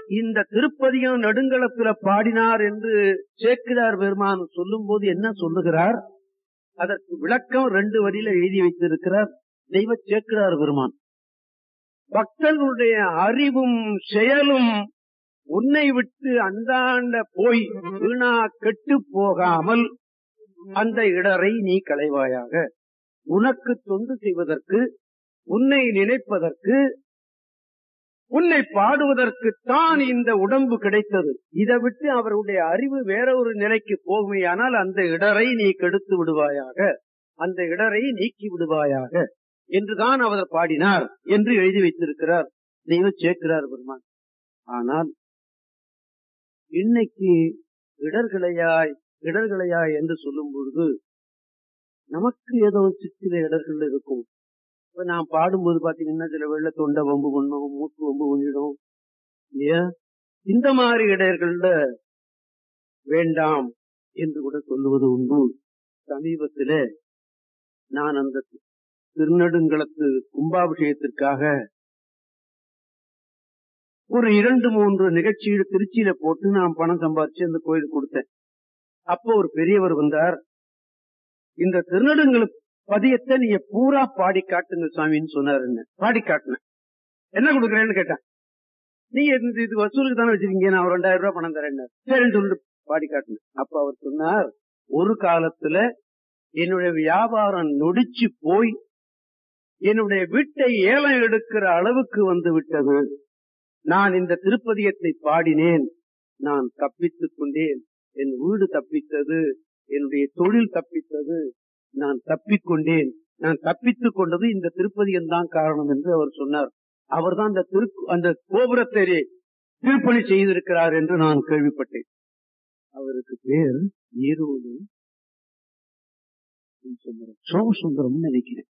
இந்த திருப்பதியும் நெடுங்களத்துல பாடினார் என்று சேக்கிரார் பெருமான் சொல்லும் போது என்ன சொல்லுகிறார் அதற்கு விளக்கம் ரெண்டு வரியில எழுதி வைத்திருக்கிறார் தெய்வ சேக்கிரார் பெருமான் பக்தர்களுடைய அறிவும் செயலும் உன்னை விட்டு அந்தாண்ட போய் வீணா கெட்டு போகாமல் அந்த இடரை நீ களைவாயாக உனக்கு தொண்டு செய்வதற்கு உன்னை நினைப்பதற்கு உன்னை பாடுவதற்கு தான் இந்த உடம்பு கிடைத்தது இதை விட்டு அவருடைய அறிவு வேற ஒரு நிலைக்கு போகுமையானால் அந்த இடரை நீ கெடுத்து விடுவாயாக அந்த இடரை நீக்கி விடுவாயாக என்றுதான் அவர் பாடினார் என்று எழுதி வைத்திருக்கிறார் தெய்வ சேர்க்கிறார் பெருமான் ஆனால் இன்னைக்கு இடர்களையாய் இடர்களையாய் என்று சொல்லும் பொழுது நமக்கு ஏதோ சிற்சில இடர்கள் இருக்கும் இப்ப நான் பாடும்போது பாத்தீங்கன்னா சில வெள்ள தொண்டை வம்பு பண்ணும் மூக்கு வம்பு பண்ணிடும் இல்லையா இந்த மாதிரி இடர்கள்ல வேண்டாம் என்று கூட சொல்லுவது உண்டு சமீபத்தில நான் அந்த திருநெடுங்களத்து கும்பாபிஷேகத்திற்காக ஒரு இரண்டு மூன்று நிகழ்ச்சிகள் திருச்சியில போட்டு நான் பணம் சம்பாதிச்சு அந்த கோயிலுக்கு கொடுத்தேன் அப்போ ஒரு பெரியவர் வந்தார் இந்த திருநெடுங்கள பதியத்தை நீங்க பூரா பாடி காட்டுங்க சுவாமின்னு சொன்னாரு என்ன பாடி காட்டினேன் என்ன கொடுக்குறேன்னு கேட்டேன் நீங்க இந்த இது வசூலுக்கு தானே வச்சிருக்கீங்க நான் ஒரு ரெண்டாயிரம் ரூபாய் பணம் தரேன் சரின்னு சொல்லிட்டு பாடி காட்டினேன் அப்ப அவர் சொன்னார் ஒரு காலத்துல என்னுடைய வியாபாரம் நொடிச்சு போய் என்னுடைய வீட்டை ஏலம் எடுக்கிற அளவுக்கு வந்து விட்டது நான் இந்த திருப்பதியத்தை பாடினேன் நான் தப்பித்துக் கொண்டேன் என் வீடு தப்பித்தது என்னுடைய தொழில் தப்பித்தது நான் தப்பிக்கொண்டேன் நான் தப்பித்துக் கொண்டது இந்த திருப்பதியம் தான் காரணம் என்று அவர் சொன்னார் அவர் தான் அந்த திரு அந்த கோபுரத்தை திருப்பணி செய்திருக்கிறார் என்று நான் கேள்விப்பட்டேன் அவருக்கு பேர் ஈரோடு சோமசுந்தரம் நினைக்கிறேன்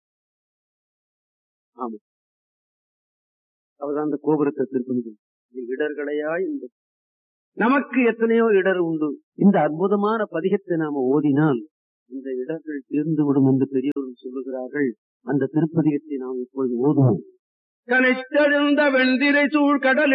ஆமா அவர்தான் அந்த கோபுரத்தை திருப்பணி இடர்களையா இந்த நமக்கு எத்தனையோ இடர் உண்டு இந்த அற்புதமான பதிகத்தை நாம ஓதினால் இந்த இடர்கள் தீர்ந்து விடும் என்று பெரியவர்கள் சொல்லுகிறார்கள் அந்த திருப்பதிகத்தை நாம் இப்பொழுது ஓதுவோம் கனைத்தெழுந்த வெண்திரை சூழ் கடல்